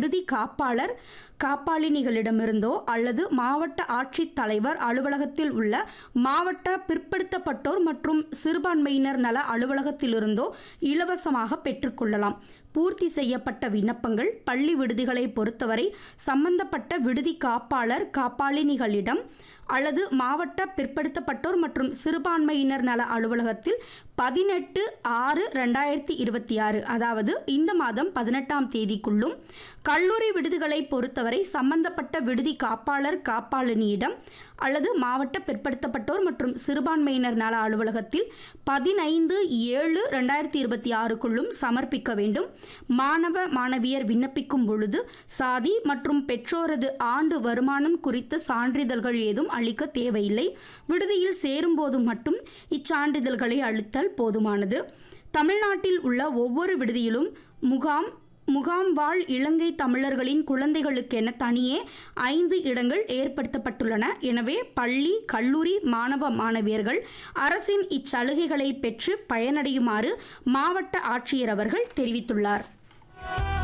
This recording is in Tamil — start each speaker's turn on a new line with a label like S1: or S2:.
S1: விடுதி காப்பாளர் காப்பாளினிகளிடமிருந்தோ அல்லது மாவட்ட ஆட்சித்தலைவர் அலுவலகத்தில் உள்ள மாவட்ட பிற்படுத்தப்பட்டோர் மற்றும் சிறுபான்மையினர் நல அலுவலகத்திலிருந்தோ இலவசமாக பெற்றுக்கொள்ளலாம் பூர்த்தி செய்யப்பட்ட விண்ணப்பங்கள் பள்ளி விடுதிகளை பொறுத்தவரை சம்பந்தப்பட்ட விடுதி காப்பாளர் காப்பாளினிகளிடம் அல்லது மாவட்ட பிற்படுத்தப்பட்டோர் மற்றும் சிறுபான்மையினர் நல அலுவலகத்தில் பதினெட்டு ஆறு ரெண்டாயிரத்தி இருபத்தி ஆறு அதாவது இந்த மாதம் பதினெட்டாம் தேதிக்குள்ளும் கல்லூரி விடுதிகளை பொறுத்தவரை சம்பந்தப்பட்ட விடுதி காப்பாளர் காப்பாளினியிடம் அல்லது மாவட்ட பிற்படுத்தப்பட்டோர் மற்றும் சிறுபான்மையினர் நல அலுவலகத்தில் பதினைந்து ஏழு ரெண்டாயிரத்தி இருபத்தி ஆறுக்குள்ளும் சமர்ப்பிக்க வேண்டும் மாணவ மாணவியர் விண்ணப்பிக்கும் பொழுது சாதி மற்றும் பெற்றோரது ஆண்டு வருமானம் குறித்த சான்றிதழ்கள் ஏதும் அளிக்க தேவையில்லை விடுதியில் சேரும்போது மட்டும் இச்சான்றிதழ்களை அளித்தல் போதுமானது தமிழ்நாட்டில் உள்ள ஒவ்வொரு விடுதியிலும் முகாம் முகாம் வாழ் இலங்கை தமிழர்களின் குழந்தைகளுக்கென தனியே ஐந்து இடங்கள் ஏற்படுத்தப்பட்டுள்ளன எனவே பள்ளி கல்லூரி மாணவ மாணவியர்கள் அரசின் இச்சலுகைகளை பெற்று பயனடையுமாறு மாவட்ட ஆட்சியர் அவர்கள் தெரிவித்துள்ளார்